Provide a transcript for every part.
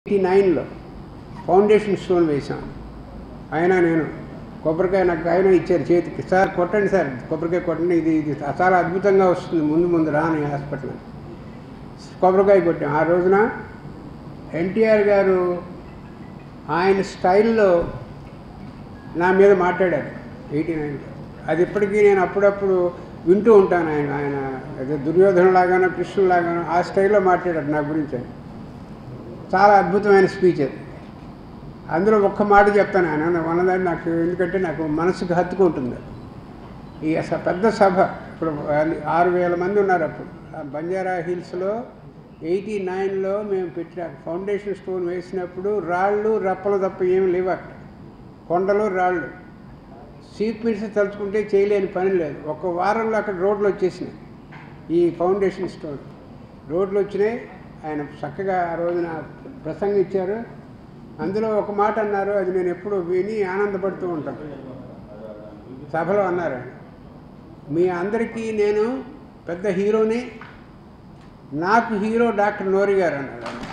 Eighty నైన్లో foundation stone వేశాం ఆయన నేను కొబ్బరికాయ నాకు ఆయన ఇచ్చారు చేతికి సార్ కొట్టండి సార్ కొబ్బరికాయ కొట్టండి ఇది ఇది చాలా అద్భుతంగా వస్తుంది ముందు ముందు రాని హాస్పిటల్ అని. కొబ్బరికాయ కొట్టాం ఆ రోజున ఎన్టీఆర్ గారు ఆయన స్టైల్లో నా మీద మాట్లాడారు ఎయిటీ నైన్లో అది ఇప్పటికీ నేను అప్పుడప్పుడు వింటూ ఉంటాను ఆయన ఆయన ఏదో దుర్యోధన లాగానో కృష్ణుడు లాగానో ఆ స్టైల్లో మాట్లాడారు నా గురించి ఆయన. చాలా అద్భుతమైన స్పీచ్ అది అందులో ఒక్క మాట చెప్తాను ఆయన ఉన్నదాన్ని నాకు ఎందుకంటే నాకు మనసుకు హత్తుకుంటుంది ఈ అస- పెద్ద సభ ఇప్పుడు వాళ్ళు ఆరు వేల మంది ఉన్నారు అప్పుడు ఆ బంజారా హిల్స్లో ఎయిటీ నైన్లో మేము పెట్టిన ఫౌండేషన్ స్టోన్ వేసినప్పుడు రాళ్ళు రప్పలు తప్ప ఏమి లేవు అక్కడ కొండలు రాళ్ళు చీఫ్ మినిస్టర్ తలుచుకుంటే చేయలేని పని లేదు ఒక వారంలో అక్కడ రోడ్లు వచ్చేసినాయి ఈ ఫౌండేషన్ స్టోన్ రోడ్లు వచ్చినాయి ఆయన చక్కగా ఆ రోజున ప్రసంగం ఇచ్చారు అందులో ఒక మాట అన్నారు అది నేను ఎప్పుడూ విని ఆనందపడుతూ ఉంటాను సభలో అన్నారు ఆయన మీ అందరికీ నేను పెద్ద హీరోని నాకు హీరో డాక్టర్ నోరి గారు అన్నాడు ఆయన.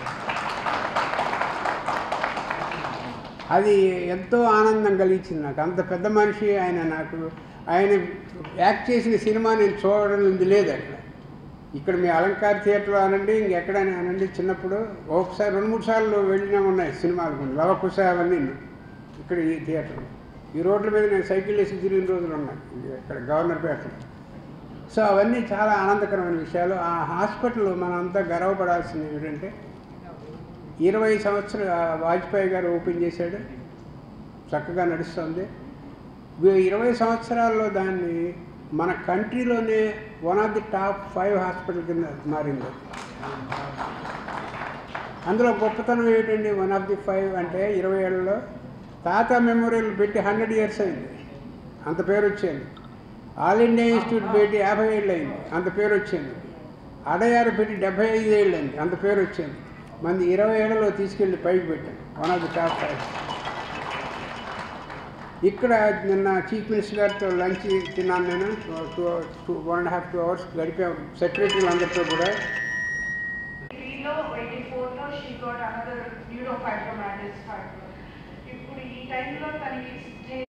అది ఎంతో ఆనందం కలిగించింది నాకు అంత పెద్ద మనిషి ఆయన నాకు ఆయన యాక్ట్ చేసిన సినిమా నేను చూడడం లేదు అక్కడ ఇక్కడ మీ అలంకార థియేటర్లో అనండి ఇంకెక్కడైనా అనండి చిన్నప్పుడు ఒకసారి రెండు మూడు సార్లు వెళ్ళినా ఉన్నాయి సినిమాలు కొన్ని లవకుశ అవన్నీ ఇక్కడ ఈ థియేటర్లో ఈ రోడ్ల మీద నేను సైకిల్ వేసి తిరిగిన రోజులు ఉన్నాయి ఇది ఇక్కడ గవర్నర్ పేటలో సో అవన్నీ చాలా ఆనందకరమైన విషయాలు ఆ హాస్పిటల్ మనంతా గర్వపడాల్సింది ఏమిటంటే ఇరవై సంవత్సరాలు ఆ వాజ్పేయి గారు ఓపెన్ చేశాడు చక్కగా నడుస్తుంది వీ- ఇరవై సంవత్సరాల్లో దాన్ని మన కంట్రీలోనే one of the top five hospital కింద మారింది అందులో గొప్పతనం ఏమిటండి వన్ ఆఫ్ ది ఫైవ్ అంటే ఇరవై ఏళ్ళలో తాత మెమోరియల్ పెట్టి హండ్రెడ్ ఇయర్స్ అయింది అంత పేరు వచ్చింది ఆల్ ఇండియా ఇన్స్టిట్యూట్ పెట్టి యాభై ఏళ్ళు అయింది అంత పేరు వచ్చింది అడయారు పెట్టి డెబ్బై ఐదు ఏళ్ళు అయింది అంత పేరు వచ్చింది మంది ఇరవై ఏళ్ళలో తీసుకెళ్ళి పైకి పెట్టాం one of the top five ఇక్కడ నిన్న చీఫ్ మినిస్టర్ గారితో లంచ్ తిన్నాను నేను two two one and half two hours గడిపాం సెక్రటరీలు అందరితో కూడా త్రీలో ఎయిటీ ఫోర్లో she got another neurofibromatosis fibro ఇప్పుడు ఈ టైంలో తనకి